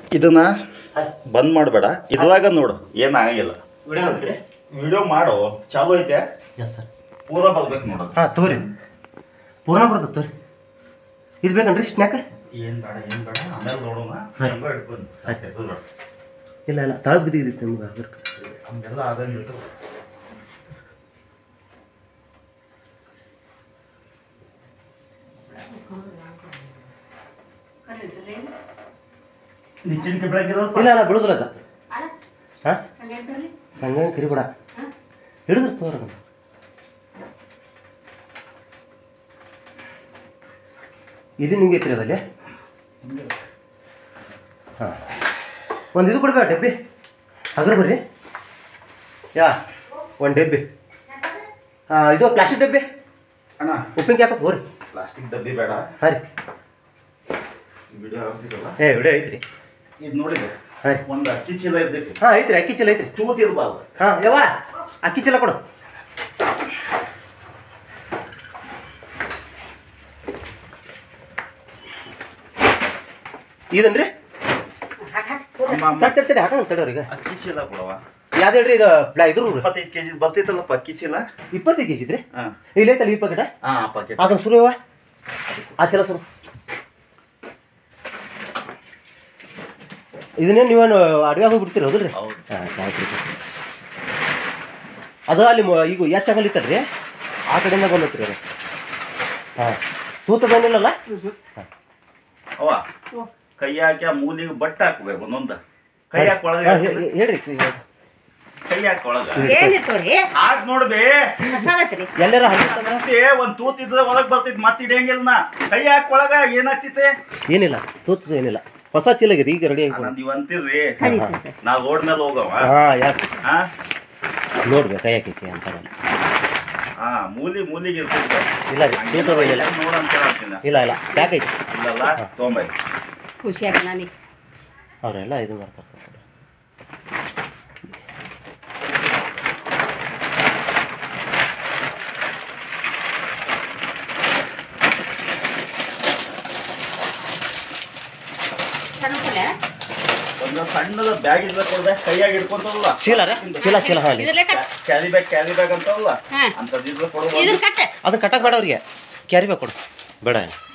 ಇದನ್ನ ಬಂದ್ ಮಾಡಬೇಡ ಇದ್ರಾಗ ನೋಡು ಏನಾಗಿಲ್ಲ ವಿಡಿಯೋ ನೋಡ್ರಿ ವಿಡಿಯೋ ಮಾಡು ಚಾಲು ಐತೆ ಎಸ್ ಸರ್ ಪೂರ ಬರ್ಬೇಕು ನೋಡು ಹಾಂ ತೋರಿ ಪೂರ್ಣ ಬರ್ತದೆ ತೋರಿ ಇದು ಬೇಕನ್ರಿ ಸ್ನ್ಯಾಕ ಏನ್ ಬೇಡ ಏನ್ ಬೇಡ ಆಮೇಲೆ ನೋಡೋಣ ಹಾಯ್. ಹಂಗ ಹಿಡ್ಕೊಂಡು ಸಾಕಾಯ್ತು ನೋಡು. ಇಲ್ಲ ಇಲ್ಲ ತಳಗ್ ಬಿದ್ದಿದ್ದಿತ್ತು ನಿಮ್ಗೆ ಅದಕ್ಕೆ ಹಂಗೆಲ್ಲ ಆಗಂಗಿತ್ತು ನಿಚ್ಚಿನ ಬೆಳಗಿರೋದು ಇಲ್ಲ ಇಲ್ಲ ಬಿಡುದಿಲ್ಲ ಸರ್ ಹಾಂ ಸಂಗ ಕರಿಬೇಡ ಹಿಡಿದ್ರು ತೋರ ಇದು ನಿಂಗೆ ಐತ್ರಿ ಅದಲ್ಲಿ ಹಾಂ ಒಂದು ಇದು ಕೊಡ್ಬೇಕ ಡಬ್ಬಿ ಅದ್ರ ಬರ್ರಿ ಯಾ ಒಂದು ಡಬ್ಬಿ ಹಾಂ ಇದು ಪ್ಲಾಸ್ಟಿಕ್ ಡಬ್ಬಿ ಅಣ್ಣ ಉಪ್ಪಿನಕಾಯಿ ಹಾಕೋದು ಹೋರಿ ಪ್ಲಾಸ್ಟಿಕ್ ಡಬ್ಬಿ ಬೇಡ ಹಾಂ ರೀ ವಿಡಿಯೋ ಆಗ್ತಿರಲ್ಲ ಏ ವಿಡಿಯೋ ಐತ್ರಿ ಇದು ನೋಡಿದೆ ಹಾಂ ರೀ ಒಂದು ಅಕ್ಕಿ ಚೀಲ ಇದ್ದಕ್ಕೆ ಹಾಂ ಐತ್ರಿ ಅಕ್ಕಿ ಚೀಲ ಐತ್ರಿ ತೂತ್ ಇರ್ಬಾರ್ದು ಹಾಂ ಯವ್ವ ಅಕ್ಕಿ ಚೀಲ ಕೊಡು ಇದನ್ರಿ ಅಮ್ಮ, ತಡಿ ತಡಿ ತಡಿ ಹಾಕೋಣ ತಡೋರಿಗೆ ಅಕ್ಕಿ ಚೀಲ ಕೊಡವ ಯಾವ್ದು ಹೇಳ್ರಿ ಇದು ಪ್ಲಾ ಇದ್ರ ಇಪ್ಪತ್ತೈದು ಕೆಜಿ ಬರ್ತೈತಲ್ಲಪ್ಪ ಅಕ್ಕಿ ಚೀಲ ಇಪ್ಪತ್ತೈದು ಕೆ ಜಿ ಇದ್ರಿ ಹಾ ಇಲ್ಲ ಐತಲ್ಲ ಈ ಪ್ಯಾಕೆಟ ಹಾ ಪಾಕೆಟ್ ಅದನ್ನ ಸುರು ಯವ್ವ ಆ ಚಲ ಸುರು ಇದನ್ನೇ ನೀವೇನು ಅಡುಗೆ ಹೋಗ್ಬಿಡ್ತೀರಿ ಹೌದ್ರಿ ಹೌದು ಹಾಂ ಆಯ್ತು ರೀ ಅದು ಅಲ್ಲಿ ಮ- ಈಗ ಹೆಚ್ಚಾಗಲಿತ್ತಲ್ರಿ ಆ ಕಡೆಯಿಂದ ಬಂದತ್ರಿ ಅದು ಹಾಂ ತೂತದೇನಿಲ್ಲಲ್ಲ ಅವ ಕೈ ಹಾಕಿ ಆ ಮೂಲಿಗೆ ಬಟ್ಟೆ ಹಾಕ್ಬೇಕು ಒಂದೊಂದ ಕೈ ಹಾಕಿ ಒಳಗೆ ಹಾಂ, ಹಾಕ್ತೀನಿ. ಹೇ- ಹೇಳ್ರಿ ಕೈ ಹಾಕಿ ಒಳಗ ಏನಿತ್ತು ರೀ ಹಾಕ್ ನೋಡ್ಬೇ ಹೊಸದತ್ರಿ ಎಲ್ಲಾರ ಹಂಗೆ ಮತ್ತೆ ಒಂದ್ ತೂತ್ ಇದ್ರೆ ಒಳಗ್ ಬರ್ತೈತಿ ಮತ್ತೆ ಹಿಡಿಯಂಗಿಲ್ಲ ನಾ ಕೈ ಹಾಕಿ ಒಳಗ ಏನಾಗ್ತೈತೆ ಏನಿಲ್ಲ ತೂತದ ಏನಿಲ್ಲ ಹೊಸ ಚೀಲ ಆಗಿದೆ ಈಗ ರೆಡಿ ಆಗಿ ನೀವ್ ಅಂತೀರ್ರಿ ಕಲಿತೈತೆ ನಾ ರೋಡ್ ಮೇಲೆ ಹೋಗವ ಹಾಂ ಎಸ್ ಹಾ ನೋಡ್ಬೇಕು ಕೈ ಹಾಕೈತಿ ಅಂತಾರಲ್ಲ ಹಾ ಮೂಲಿ ಮೂಲಿಗೆ ಇರ್ತೈತೆ ಇಲ್ಲ ರೀ ತೂತದ ಏನಿಲ್ಲ ನೋಡಂತ ಹೇಳ್ತೀನಿ ಇಲ್ಲ ಇಲ್ಲ ಪ್ಯಾಕ್ ಐತಿ ಇಲ್ಲಲ್ಲ ತೊಂಬೈ ಖುಷಿ ಆಯ್ತು ನನಗೆ ಅವರೆಲ್ಲ ಇದು ಮಾಡ್ತಾರೆ ಚೆನ್ನಾಗಲ್ಲ ಒಂದು ಸಣ್ಣದ ಬ್ಯಾಗ್ ಇದ್ರೆ ಕೊಡ್ಬೇಕು ಕೈಯಾಗ ಹಿಡ್ಕೊಂತಲ್ಲ ಚೀಲ ರೀ ಚೀಲ ಚೀಲ ಹಾಂ ಇದ್ರಲ್ಲೇ cut carry bag carry bag ಅಂತವಲ್ಲ ಹಾ ಅಂತದಿದ್ರೆ ಕೊಡು ಇದನ್ನ ಕಟ್ಟ ಅದು ಕಟ್ಟಕ್ಕೆ ಬೇಡ ಅವ್ರಿಗೆ ಕ್ಯಾರಿ ಬೇಕು ಕೊಡು ಬೇಡ ಏನು